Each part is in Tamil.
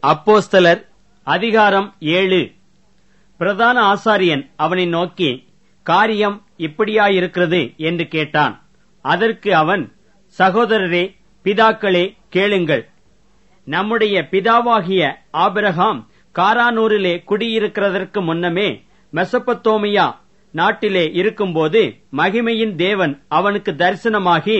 அப்போஸ்தலர் அதிகாரம் ஏழு பிரதான ஆசாரியன் அவனை நோக்கி காரியம் இப்படியாயிருக்கிறது என்று கேட்டான் அதற்கு அவன் சகோதரரே பிதாக்களே கேளுங்கள் நம்முடைய பிதாவாகிய ஆபிரகாம் காரானூரிலே குடியிருக்கிறதற்கு முன்னமே மெசபத்தோமியா நாட்டிலே இருக்கும்போது மகிமையின் தேவன் அவனுக்கு தரிசனமாகி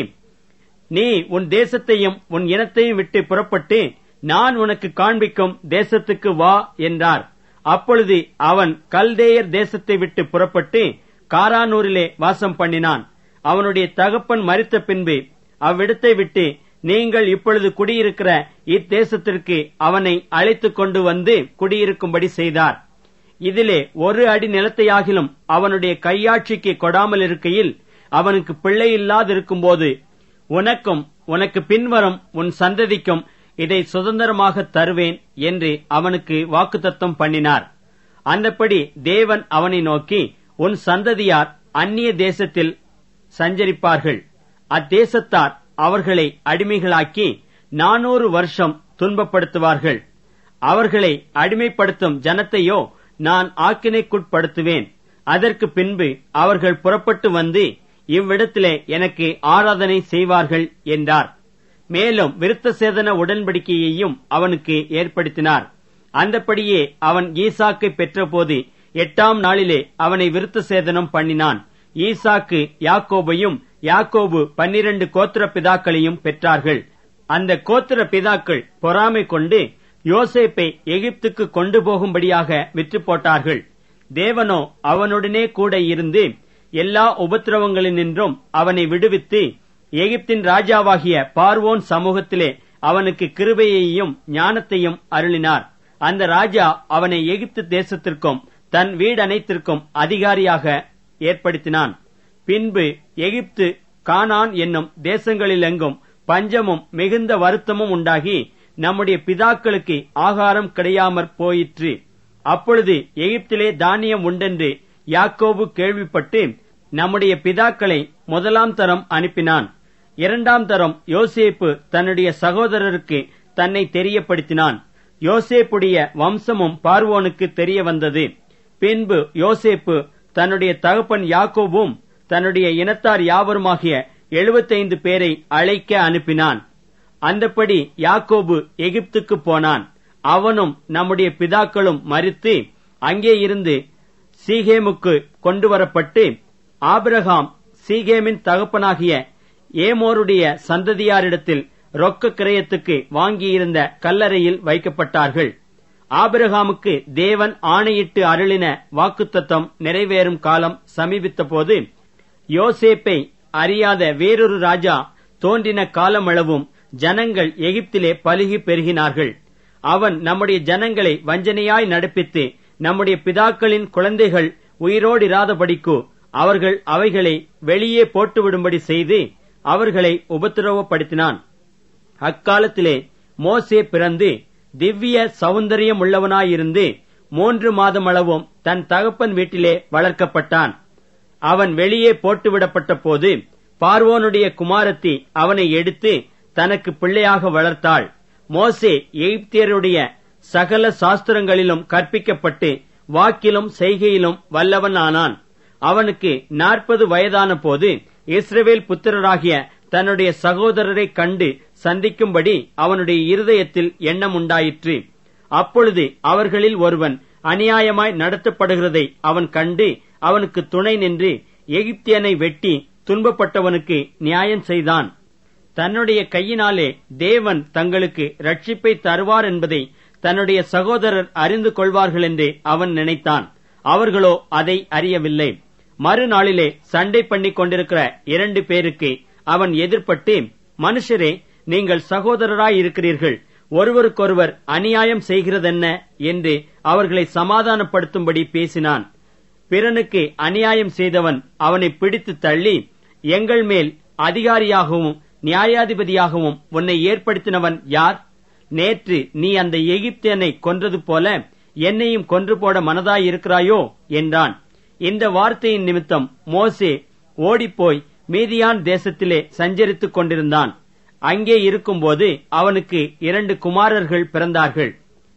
நீ உன் தேசத்தையும் உன் இனத்தையும் விட்டு புறப்பட்டு நான் உனக்கு காண்பிக்கும் தேசத்துக்கு வா என்றார் அப்பொழுது அவன் கல்தேயர் தேசத்தை விட்டு புறப்பட்டு காரானூரிலே வாசம் பண்ணினான் அவனுடைய தகப்பன் மரித்த பின்பு அவ்விடத்தை விட்டு நீங்கள் இப்பொழுது குடியிருக்கிற இத்தேசத்திற்கு அவனை அழைத்துக் கொண்டு வந்து குடியிருக்கும்படி செய்தார் இதிலே ஒரு அடி நிலத்தையாகிலும் அவனுடைய கையாட்சிக்கு கொடாமல் இருக்கையில் அவனுக்கு பிள்ளை இல்லாதிருக்கும்போது உனக்கும் உனக்கு பின்வரும் உன் சந்ததிக்கும் இதை சுதந்திரமாக தருவேன் என்று அவனுக்கு வாக்குத்தத்தம் பண்ணினார் அந்தப்படி தேவன் அவனை நோக்கி உன் சந்ததியார் அந்நிய தேசத்தில் சஞ்சரிப்பார்கள் அத்தேசத்தார் அவர்களை அடிமைகளாக்கி நானூறு வருஷம் துன்பப்படுத்துவார்கள் அவர்களை அடிமைப்படுத்தும் ஜனத்தையோ நான் ஆக்கினைக்குட்படுத்துவேன் அதற்கு பின்பு அவர்கள் புறப்பட்டு வந்து இவ்விடத்திலே எனக்கு ஆராதனை செய்வார்கள் என்றார் மேலும் விருத்த சேதன உடன்படிக்கையையும் அவனுக்கு ஏற்படுத்தினார் அந்தப்படியே அவன் ஈசாக்கை பெற்றபோது எட்டாம் நாளிலே அவனை விருத்த சேதனம் பண்ணினான் ஈசாக்கு யாக்கோபையும் யாக்கோபு பன்னிரண்டு கோத்திர பிதாக்களையும் பெற்றார்கள் அந்த கோத்திர பிதாக்கள் பொறாமை கொண்டு யோசேப்பை எகிப்துக்கு கொண்டு போகும்படியாக விற்று போட்டார்கள் தேவனோ அவனுடனே கூட இருந்து எல்லா உபத்திரவங்களினின்றும் அவனை விடுவித்து எகிப்தின் ராஜாவாகிய பார்வோன் சமூகத்திலே அவனுக்கு கிருபையையும் ஞானத்தையும் அருளினார் அந்த ராஜா அவனை எகிப்து தேசத்திற்கும் தன் வீடனைத்திற்கும் அதிகாரியாக ஏற்படுத்தினான் பின்பு எகிப்து கானான் என்னும் தேசங்களிலெங்கும் பஞ்சமும் மிகுந்த வருத்தமும் உண்டாகி நம்முடைய பிதாக்களுக்கு ஆகாரம் கிடையாமற் போயிற்று அப்பொழுது எகிப்திலே தானியம் உண்டென்று யாக்கோபு கேள்விப்பட்டு நம்முடைய பிதாக்களை முதலாம் தரம் அனுப்பினான் இரண்டாம் தரம் யோசேப்பு தன்னுடைய சகோதரருக்கு தன்னை தெரியப்படுத்தினான் யோசேப்புடைய வம்சமும் பார்வோனுக்கு தெரிய வந்தது பின்பு யோசேப்பு தன்னுடைய தகப்பன் யாக்கோபும் தன்னுடைய இனத்தார் யாவருமாகிய எழுபத்தைந்து பேரை அழைக்க அனுப்பினான் அந்தப்படி யாக்கோபு எகிப்துக்கு போனான் அவனும் நம்முடைய பிதாக்களும் மறித்து அங்கே இருந்து சீகேமுக்கு கொண்டு வரப்பட்டு ஆபிரகாம் சீகேமின் தகப்பனாகிய ஏமோருடைய சந்ததியாரிடத்தில் ரொக்க கிரயத்துக்கு வாங்கியிருந்த கல்லறையில் வைக்கப்பட்டார்கள் ஆபிரகாமுக்கு தேவன் ஆணையிட்டு அருளின வாக்குத்தத்தம் நிறைவேறும் காலம் சமீபித்தபோது யோசேப்பை அறியாத வேறொரு ராஜா தோன்றின காலமளவும் ஜனங்கள் எகிப்திலே பலுகி பெருகினார்கள் அவன் நம்முடைய ஜனங்களை வஞ்சனையாய் நடப்பித்து நம்முடைய பிதாக்களின் குழந்தைகள் உயிரோடிராதபடிக்கு அவர்கள் அவைகளை வெளியே போட்டுவிடும்படி செய்து அவர்களை உபத்திரவப்படுத்தினான் அக்காலத்திலே மோசே பிறந்து திவ்ய சௌந்தரியம் உள்ளவனாயிருந்து மூன்று மாதமளவும் தன் தகப்பன் வீட்டிலே வளர்க்கப்பட்டான் அவன் வெளியே போட்டுவிடப்பட்ட போது பார்வோனுடைய குமாரத்தி அவனை எடுத்து தனக்கு பிள்ளையாக வளர்த்தாள் மோசே எகிப்தியருடைய சகல சாஸ்திரங்களிலும் கற்பிக்கப்பட்டு வாக்கிலும் செய்கையிலும் வல்லவன் ஆனான் அவனுக்கு நாற்பது வயதான போது இஸ்ரவேல் புத்திரராகிய தன்னுடைய சகோதரரை கண்டு சந்திக்கும்படி அவனுடைய இருதயத்தில் எண்ணம் உண்டாயிற்று அப்பொழுது அவர்களில் ஒருவன் அநியாயமாய் நடத்தப்படுகிறதை அவன் கண்டு அவனுக்கு துணை நின்று எகிப்தியனை வெட்டி துன்பப்பட்டவனுக்கு நியாயம் செய்தான் தன்னுடைய கையினாலே தேவன் தங்களுக்கு ரட்சிப்பை தருவார் என்பதை தன்னுடைய சகோதரர் அறிந்து கொள்வார்கள் என்று அவன் நினைத்தான் அவர்களோ அதை அறியவில்லை மறுநாளிலே சண்டை பண்ணிக் கொண்டிருக்கிற இரண்டு பேருக்கு அவன் எதிர்பட்டு மனுஷரே நீங்கள் சகோதரராய் இருக்கிறீர்கள் ஒருவருக்கொருவர் அநியாயம் செய்கிறதென்ன என்று அவர்களை சமாதானப்படுத்தும்படி பேசினான் பிறனுக்கு அநியாயம் செய்தவன் அவனை பிடித்து தள்ளி எங்கள் மேல் அதிகாரியாகவும் நியாயாதிபதியாகவும் உன்னை ஏற்படுத்தினவன் யார் நேற்று நீ அந்த எகிப்தியனை கொன்றது போல என்னையும் கொன்று போட மனதாயிருக்கிறாயோ என்றான் இந்த வார்த்தையின் நிமித்தம் மோசே ஓடிப்போய் மீதியான் தேசத்திலே சஞ்சரித்துக் கொண்டிருந்தான் அங்கே இருக்கும்போது அவனுக்கு இரண்டு குமாரர்கள் பிறந்தார்கள்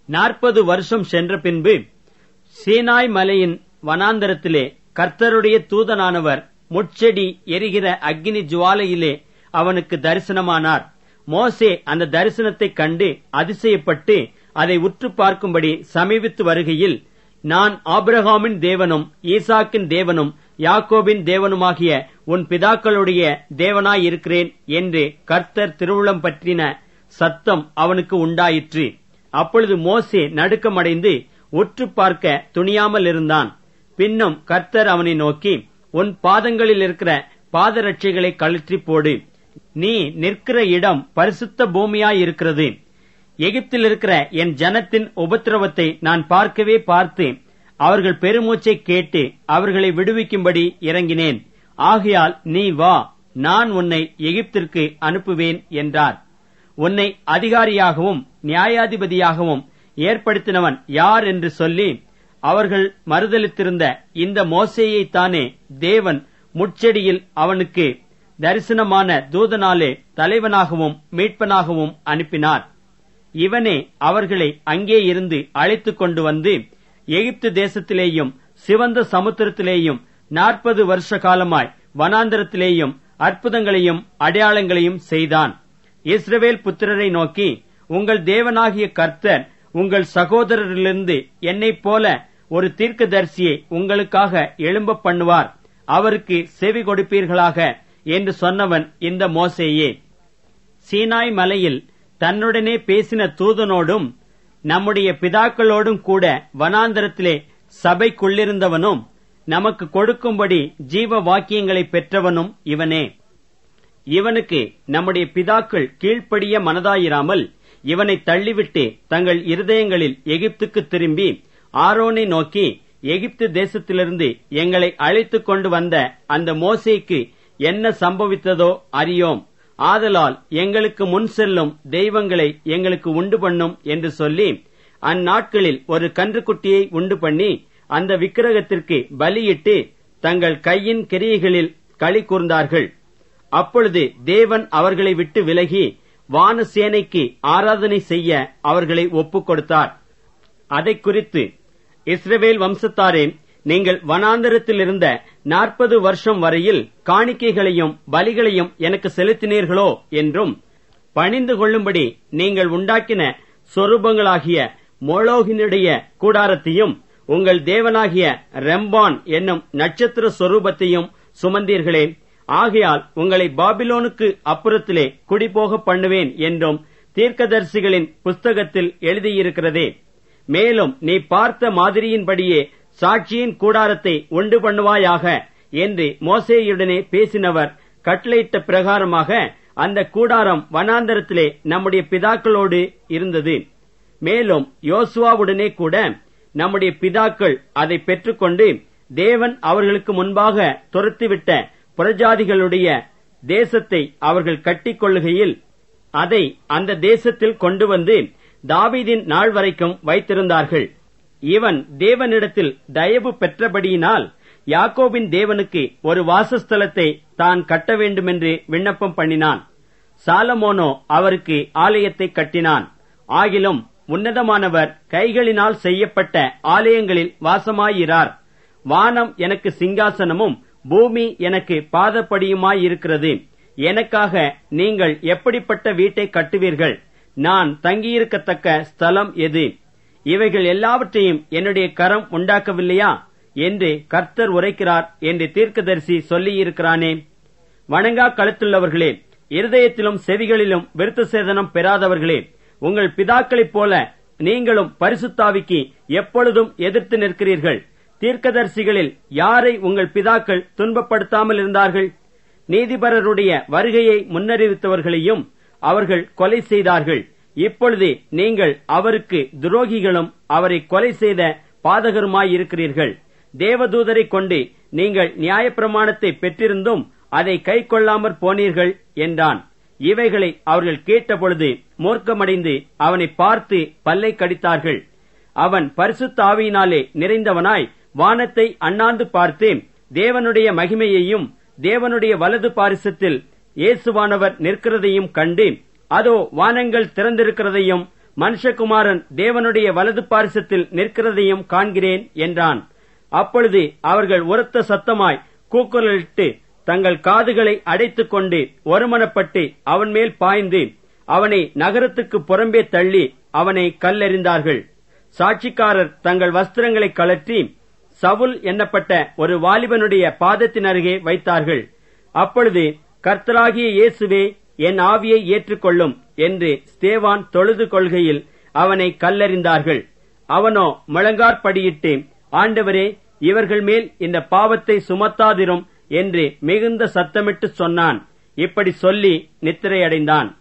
நாற்பது வருஷம் சென்ற பின்பு சீனாய் மலையின் வனாந்தரத்திலே கர்த்தருடைய தூதனானவர் முட்செடி எரிகிற அக்னி ஜுவாலையிலே அவனுக்கு தரிசனமானார் மோசே அந்த தரிசனத்தைக் கண்டு அதிசயப்பட்டு அதை உற்று பார்க்கும்படி சமீபித்து வருகையில் நான் ஆபிரகாமின் தேவனும் ஈசாக்கின் தேவனும் யாக்கோபின் தேவனுமாகிய உன் பிதாக்களுடைய தேவனாயிருக்கிறேன் என்று கர்த்தர் திருவுளம் பற்றின சத்தம் அவனுக்கு உண்டாயிற்று அப்பொழுது மோசே நடுக்கமடைந்து உற்று பார்க்க துணியாமல் இருந்தான் பின்னும் கர்த்தர் அவனை நோக்கி உன் பாதங்களில் இருக்கிற பாதரட்சைகளை கழற்றி போடு நீ நிற்கிற இடம் பரிசுத்த பூமியாயிருக்கிறது எகிப்தில் இருக்கிற என் ஜனத்தின் உபத்திரவத்தை நான் பார்க்கவே பார்த்து அவர்கள் பெருமூச்சை கேட்டு அவர்களை விடுவிக்கும்படி இறங்கினேன் ஆகையால் நீ வா நான் உன்னை எகிப்திற்கு அனுப்புவேன் என்றார் உன்னை அதிகாரியாகவும் நியாயாதிபதியாகவும் ஏற்படுத்தினவன் யார் என்று சொல்லி அவர்கள் மறுதலித்திருந்த இந்த மோசேயைத்தானே தேவன் முட்செடியில் அவனுக்கு தரிசனமான தூதனாலே தலைவனாகவும் மீட்பனாகவும் அனுப்பினார் இவனே அவர்களை அங்கே இருந்து அழைத்துக் கொண்டு வந்து எகிப்து தேசத்திலேயும் சிவந்த சமுத்திரத்திலேயும் நாற்பது வருஷ காலமாய் வனாந்தரத்திலேயும் அற்புதங்களையும் அடையாளங்களையும் செய்தான் இஸ்ரவேல் புத்திரரை நோக்கி உங்கள் தேவனாகிய கர்த்தர் உங்கள் சகோதரரிலிருந்து என்னைப் போல ஒரு தீர்க்கதரிசியை உங்களுக்காக எழும்ப பண்ணுவார் அவருக்கு செவி கொடுப்பீர்களாக என்று சொன்னவன் இந்த மோசேயே சீனாய் மலையில் தன்னுடனே பேசின தூதனோடும் நம்முடைய பிதாக்களோடும் கூட வனாந்தரத்திலே சபைக்குள்ளிருந்தவனும் நமக்கு கொடுக்கும்படி ஜீவ வாக்கியங்களை பெற்றவனும் இவனே இவனுக்கு நம்முடைய பிதாக்கள் கீழ்ப்படிய மனதாயிராமல் இவனை தள்ளிவிட்டு தங்கள் இருதயங்களில் எகிப்துக்கு திரும்பி ஆரோனை நோக்கி எகிப்து தேசத்திலிருந்து எங்களை அழைத்துக் கொண்டு வந்த அந்த மோசேக்கு என்ன சம்பவித்ததோ அறியோம் ஆதலால் எங்களுக்கு முன் செல்லும் தெய்வங்களை எங்களுக்கு உண்டு பண்ணும் என்று சொல்லி அந்நாட்களில் ஒரு கன்றுக்குட்டியை உண்டு பண்ணி அந்த விக்கிரகத்திற்கு பலியிட்டு தங்கள் கையின் கிரியைகளில் களி கூர்ந்தார்கள் அப்பொழுது தேவன் அவர்களை விட்டு விலகி வானசேனைக்கு ஆராதனை செய்ய அவர்களை ஒப்புக் கொடுத்தார் அதை குறித்து இஸ்ரவேல் வம்சத்தாரே நீங்கள் வனாந்தரத்தில் இருந்த நாற்பது வருஷம் வரையில் காணிக்கைகளையும் பலிகளையும் எனக்கு செலுத்தினீர்களோ என்றும் பணிந்து கொள்ளும்படி நீங்கள் உண்டாக்கின சொரூபங்களாகிய மோளோகினுடைய கூடாரத்தையும் உங்கள் தேவனாகிய ரெம்பான் என்னும் நட்சத்திர சொரூபத்தையும் சுமந்தீர்களே ஆகையால் உங்களை பாபிலோனுக்கு அப்புறத்திலே குடிபோக பண்ணுவேன் என்றும் தீர்க்கதரிசிகளின் புஸ்தகத்தில் எழுதியிருக்கிறதே மேலும் நீ பார்த்த மாதிரியின்படியே சாட்சியின் கூடாரத்தை உண்டு பண்ணுவாயாக என்று மோசேயுடனே பேசினவர் கட்டளையிட்ட பிரகாரமாக அந்த கூடாரம் வனாந்தரத்திலே நம்முடைய பிதாக்களோடு இருந்தது மேலும் யோசுவாவுடனே கூட நம்முடைய பிதாக்கள் அதை பெற்றுக்கொண்டு தேவன் அவர்களுக்கு முன்பாக துரத்திவிட்ட புறஜாதிகளுடைய தேசத்தை அவர்கள் கட்டிக்கொள்ளுகையில் அதை அந்த தேசத்தில் கொண்டு வந்து தாவீதின் நாள் வரைக்கும் வைத்திருந்தார்கள் இவன் தேவனிடத்தில் தயவு பெற்றபடியினால் யாக்கோபின் தேவனுக்கு ஒரு வாசஸ்தலத்தை தான் கட்ட வேண்டுமென்று விண்ணப்பம் பண்ணினான் சாலமோனோ அவருக்கு ஆலயத்தை கட்டினான் ஆகிலும் உன்னதமானவர் கைகளினால் செய்யப்பட்ட ஆலயங்களில் வாசமாயிரார் வானம் எனக்கு சிங்காசனமும் பூமி எனக்கு பாதப்படியுமாயிருக்கிறது எனக்காக நீங்கள் எப்படிப்பட்ட வீட்டை கட்டுவீர்கள் நான் தங்கியிருக்கத்தக்க ஸ்தலம் எது இவைகள் எல்லாவற்றையும் என்னுடைய கரம் உண்டாக்கவில்லையா என்று கர்த்தர் உரைக்கிறார் என்று தீர்க்கதரிசி சொல்லியிருக்கிறானே வணங்கா கழுத்துள்ளவர்களே இருதயத்திலும் செவிகளிலும் விருத்த சேதனம் பெறாதவர்களே உங்கள் பிதாக்களைப் போல நீங்களும் பரிசுத்தாவிக்கு எப்பொழுதும் எதிர்த்து நிற்கிறீர்கள் தீர்க்கதரிசிகளில் யாரை உங்கள் பிதாக்கள் துன்பப்படுத்தாமல் இருந்தார்கள் நீதிபரருடைய வருகையை முன்னறிவித்தவர்களையும் அவர்கள் கொலை செய்தார்கள் இப்பொழுது நீங்கள் அவருக்கு துரோகிகளும் அவரை கொலை செய்த பாதகருமாயிருக்கிறீர்கள் தேவதூதரை கொண்டு நீங்கள் நியாயப்பிரமாணத்தை பெற்றிருந்தும் அதை கை கொள்ளாமற் போனீர்கள் என்றான் இவைகளை அவர்கள் கேட்டபொழுது மூர்க்கமடைந்து அவனை பார்த்து பல்லை கடித்தார்கள் அவன் பரிசுத்த ஆவியினாலே நிறைந்தவனாய் வானத்தை அண்ணாந்து பார்த்து தேவனுடைய மகிமையையும் தேவனுடைய வலது பாரிசத்தில் இயேசுவானவர் நிற்கிறதையும் கண்டு அதோ வானங்கள் திறந்திருக்கிறதையும் மனுஷகுமாரன் தேவனுடைய வலது பாரிசத்தில் நிற்கிறதையும் காண்கிறேன் என்றான் அப்பொழுது அவர்கள் உரத்த சத்தமாய் கூக்குரலிட்டு தங்கள் காதுகளை அடைத்துக் கொண்டு ஒருமனப்பட்டு அவன் மேல் பாய்ந்து அவனை நகரத்துக்கு புறம்பே தள்ளி அவனை கல்லெறிந்தார்கள் சாட்சிக்காரர் தங்கள் வஸ்திரங்களை கழற்றி சவுல் எண்ணப்பட்ட ஒரு வாலிபனுடைய பாதத்தின் அருகே வைத்தார்கள் அப்பொழுது கர்த்தராகிய இயேசுவே என் ஆவியை ஏற்றுக்கொள்ளும் என்று ஸ்தேவான் தொழுது கொள்கையில் அவனை கல்லெறிந்தார்கள் அவனோ முழங்கார்படியிட்டு ஆண்டவரே இவர்கள் மேல் இந்த பாவத்தை சுமத்தாதிரும் என்று மிகுந்த சத்தமிட்டு சொன்னான் இப்படி சொல்லி நித்திரையடைந்தான்